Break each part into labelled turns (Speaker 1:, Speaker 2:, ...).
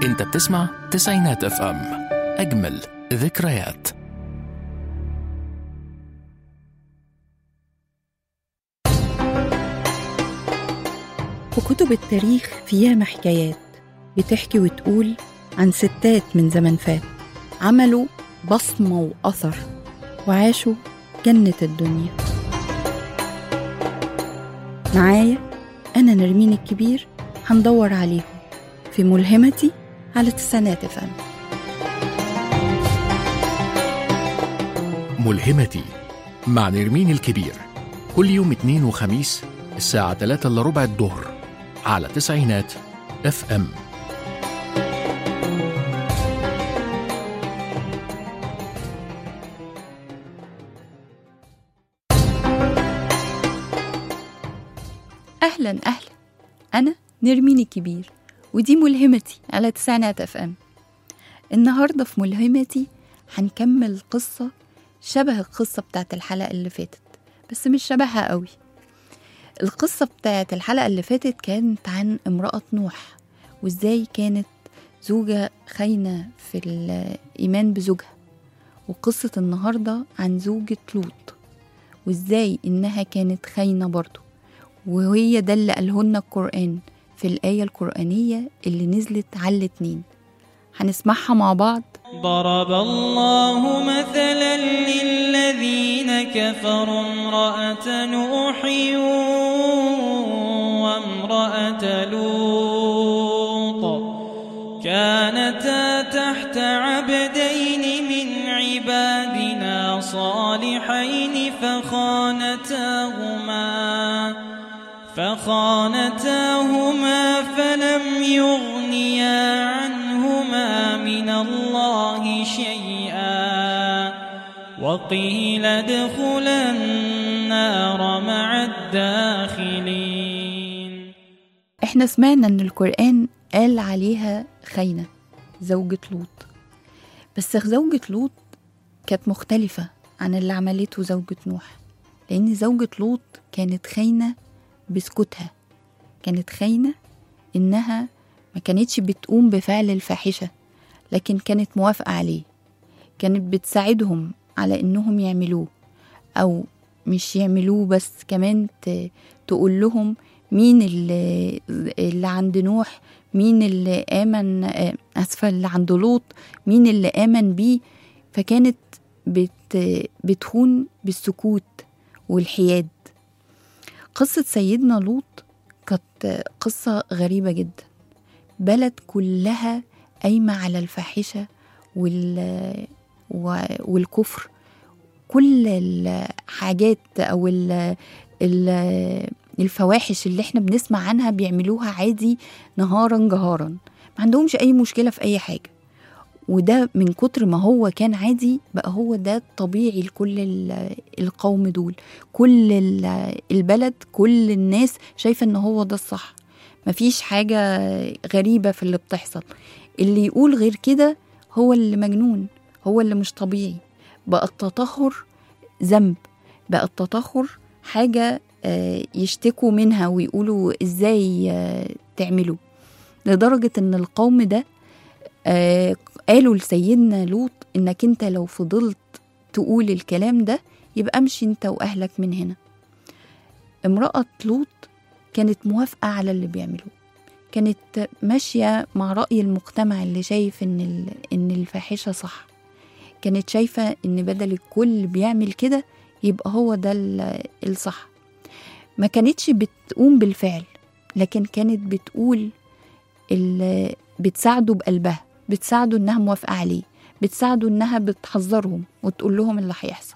Speaker 1: انت بتسمع تسعينات اف ام اجمل ذكريات
Speaker 2: وكتب التاريخ فيها حكايات بتحكي وتقول عن ستات من زمن فات عملوا بصمة وأثر وعاشوا جنة الدنيا معايا أنا نرمين الكبير هندور عليهم في ملهمتي على تسعينات فن
Speaker 1: ملهمتي مع نرمين الكبير كل يوم اثنين وخميس الساعة 3 إلا ربع الظهر على تسعينات اف ام
Speaker 2: أهلا أهلا أنا نرمين الكبير ودي ملهمتي على تسعينات اف ام النهاردة في ملهمتي هنكمل قصة شبه القصة بتاعت الحلقة اللي فاتت بس مش شبهها قوي القصة بتاعت الحلقة اللي فاتت كانت عن امرأة نوح وازاي كانت زوجة خاينة في الإيمان بزوجها وقصة النهاردة عن زوجة لوط وازاي إنها كانت خاينة برضه وهي ده اللي قالهن القرآن في الآية القرآنية اللي نزلت على الاتنين هنسمعها مع بعض
Speaker 3: ضرب الله مثلا للذين كفروا امرأة نوح وامرأة لوط كانتا تحت عبدين من عبادنا صالحين فخانتاهما فخانتاهما فلم يغنيا عنهما من الله شيئا وقيل ادخلا النار مع الداخلين
Speaker 2: احنا سمعنا ان القرآن قال عليها خاينة زوجة لوط بس زوجة لوط كانت مختلفة عن اللي عملته زوجة نوح لأن زوجة لوط كانت خاينة بسكوتها كانت خاينة إنها ما كانتش بتقوم بفعل الفاحشة لكن كانت موافقة عليه كانت بتساعدهم على إنهم يعملوه أو مش يعملوه بس كمان ت- تقول لهم مين اللي, اللي عند نوح مين اللي آمن آه، أسفة اللي عند لوط مين اللي آمن بيه فكانت بت بتخون بالسكوت والحياد قصة سيدنا لوط كانت قصة غريبة جدا بلد كلها قايمة على الفاحشة وال و- والكفر كل الحاجات أو ال ال الفواحش اللي احنا بنسمع عنها بيعملوها عادي نهارا جهارا ما عندهمش أي مشكلة في أي حاجة وده من كتر ما هو كان عادي بقى هو ده الطبيعي لكل ال- القوم دول كل ال- البلد كل الناس شايفة ان هو ده الصح مفيش حاجة غريبة في اللي بتحصل اللي يقول غير كده هو اللي مجنون هو اللي مش طبيعي بقى التطهر ذنب بقى التطهر حاجة آه، يشتكوا منها ويقولوا ازاي آه، تعملوا لدرجة ان القوم ده آه، قالوا لسيدنا لوط انك انت لو فضلت تقول الكلام ده يبقى امشي انت واهلك من هنا امرأة لوط كانت موافقة على اللي بيعملوه كانت ماشية مع رأي المجتمع اللي شايف ان ال- ان الفاحشة صح كانت شايفة ان بدل الكل بيعمل كده يبقى هو ده ال- الصح ما كانتش بتقوم بالفعل لكن كانت بتقول ال- بتساعده بقلبها بتساعده انها موافقة عليه بتساعده انها بتحذرهم وتقول لهم اللي هيحصل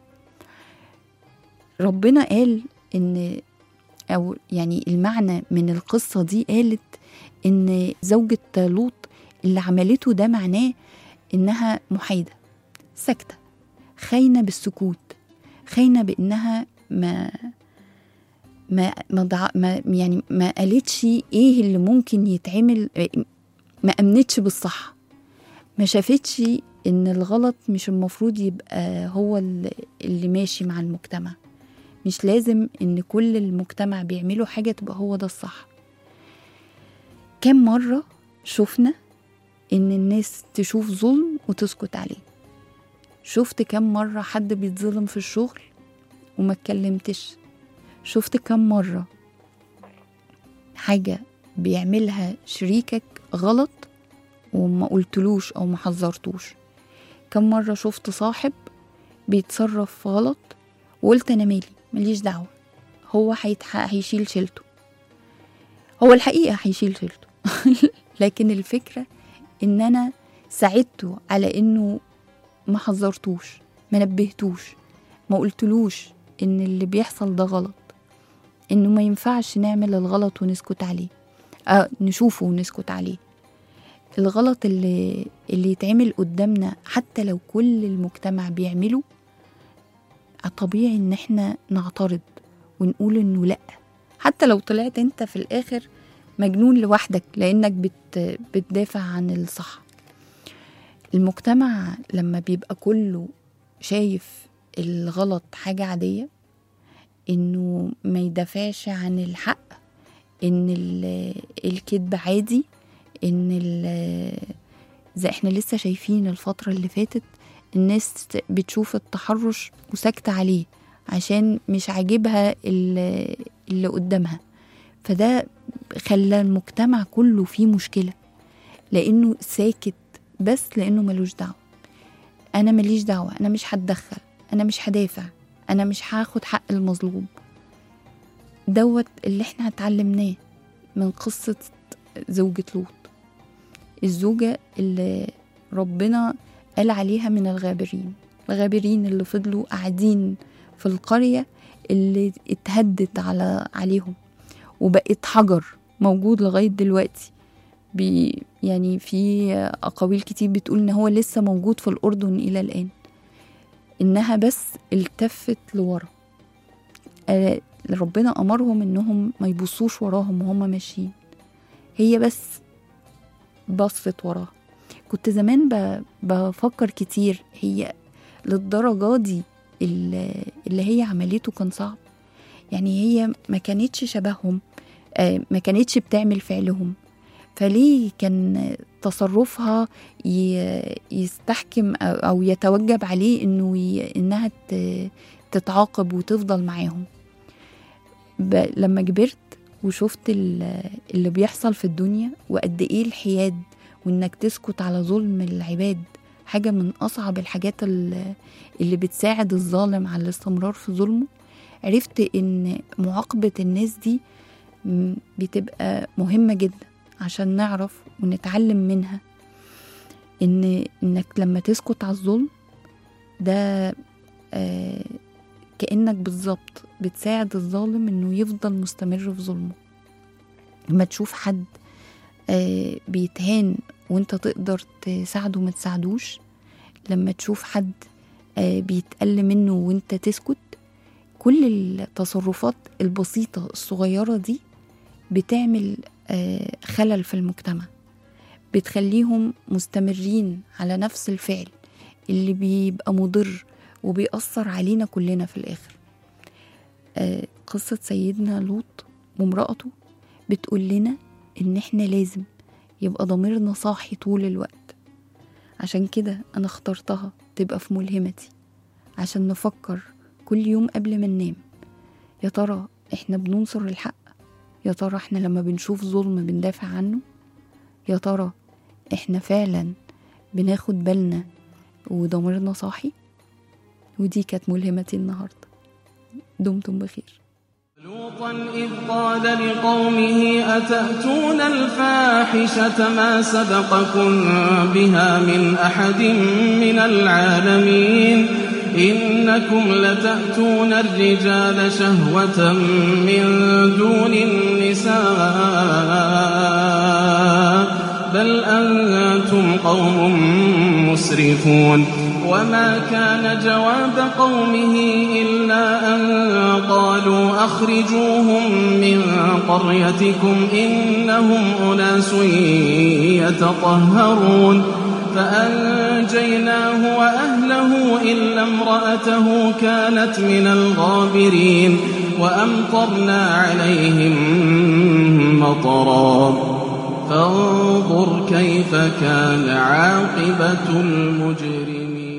Speaker 2: ربنا قال ان او يعني المعنى من القصة دي قالت ان زوجة لوط اللي عملته ده معناه انها محايدة ساكتة خاينة بالسكوت خاينة بانها ما ما ما, ضع ما يعني ما قالتش ايه اللي ممكن يتعمل ما امنتش بالصح ما شافتش ان الغلط مش المفروض يبقى هو اللي اللي ماشي مع المجتمع مش لازم ان كل المجتمع بيعملوا حاجة تبقى هو ده الصح كم مرة شفنا ان الناس تشوف ظلم وتسكت عليه شفت كم مرة حد بيتظلم في الشغل وما اتكلمتش شفت كم مرة حاجة بيعملها شريكك غلط وما قلتلوش او ما حذرتوش كم مرة شفت صاحب بيتصرف غلط وقلت انا مالي ماليش دعوة هو هيتح... هيشيل شيلته هو الحقيقة هيشيل شيلته لكن الفكرة ان انا ساعدته على انه ما حذرتوش ما نبهتوش ما قلتلوش ان اللي بيحصل ده غلط انه ما ينفعش نعمل الغلط ونسكت عليه آه نشوفه ونسكت عليه الغلط اللي اللي يتعمل قدامنا حتى لو كل المجتمع بيعمله طبيعي ان احنا نعترض ونقول انه لا حتى لو طلعت انت في الاخر مجنون لوحدك لانك بت بتدافع عن الصح المجتمع لما بيبقى كله شايف الغلط حاجة عادية انه ما يدافعش عن الحق ان ال- الكذب عادي ان ال- زي احنا لسه شايفين الفترة اللي فاتت الناس بتشوف التحرش وساكتة عليه عشان مش عاجبها ال- اللي قدامها فده خلى المجتمع كله فيه مشكلة لأنه ساكت بس لأنه ملوش دعوة أنا ماليش دعوة أنا مش هتدخل أنا مش هدافع أنا مش هاخد حق المظلوم دوت اللي احنا اتعلمناه من قصة زوجة لوط الزوجة اللي ربنا قال عليها من الغابرين الغابرين اللي فضلوا قاعدين في القرية اللي اتهدت على عليهم وبقت حجر موجود لغاية دلوقتي بي يعني في أقاويل كتير بتقول إن هو لسه موجود في الأردن إلى الآن إنها بس التفت لورا آه، ربنا أمرهم إنهم ما يبصوش وراهم وهم ماشيين هي بس بصت وراها كنت زمان ب- بفكر كتير هي للدرجة دي اللي اللي هي عملته كان صعب يعني هي ما كانتش شبههم آه، ما كانتش بتعمل فعلهم فليه كان تصرفها ي- يستحكم أو- او يتوجب عليه انه ي- انها ت- تتعاقب وتفضل معاهم ب- لما كبرت وشفت ال- اللي بيحصل في الدنيا وقد ايه الحياد وانك تسكت على ظلم العباد حاجة من أصعب الحاجات ال- اللي بتساعد الظالم على الاستمرار في ظلمه عرفت إن معاقبة الناس دي م- بتبقى مهمة جدا عشان نعرف ونتعلم منها إن إنك لما تسكت على الظلم ده آه كأنك بالظبط بتساعد الظالم إنه يفضل مستمر في ظلمه لما تشوف حد آه بيتهان وانت تقدر تساعده ما تساعدوش لما تشوف حد آه بيتقل منه وانت تسكت كل التصرفات البسيطة الصغيرة دي بتعمل آه خلل في المجتمع بتخليهم مستمرين على نفس الفعل اللي بيبقى مضر وبيأثر علينا كلنا في الآخر آه قصة سيدنا لوط وامرأته بتقول لنا إن إحنا لازم يبقى ضميرنا صاحي طول الوقت عشان كده أنا اخترتها تبقى في ملهمتي عشان نفكر كل يوم قبل ما ننام يا ترى إحنا بننصر الحق يا ترى إحنا لما بنشوف ظلم بندافع عنه يا ترى إحنا فعلا بناخد بالنا وضميرنا صاحي ودي كانت ملهمتي النهاردة دمتم بخير
Speaker 4: لوطا إذ قال لقومه أتأتون الفاحشة ما سبقكم بها من أحد من العالمين إنكم لتأتون الرجال شهوة من دون النساء بل أنتم قوم مسرفون وما كان جواب قومه إلا أن قالوا أخرجوهم من قريتكم إنهم أناس يتطهرون فأنجيناه وأهله إلا امرأته كانت من الغابرين وأمطرنا عليهم مطرا فانظر كيف كان عاقبة المجرمين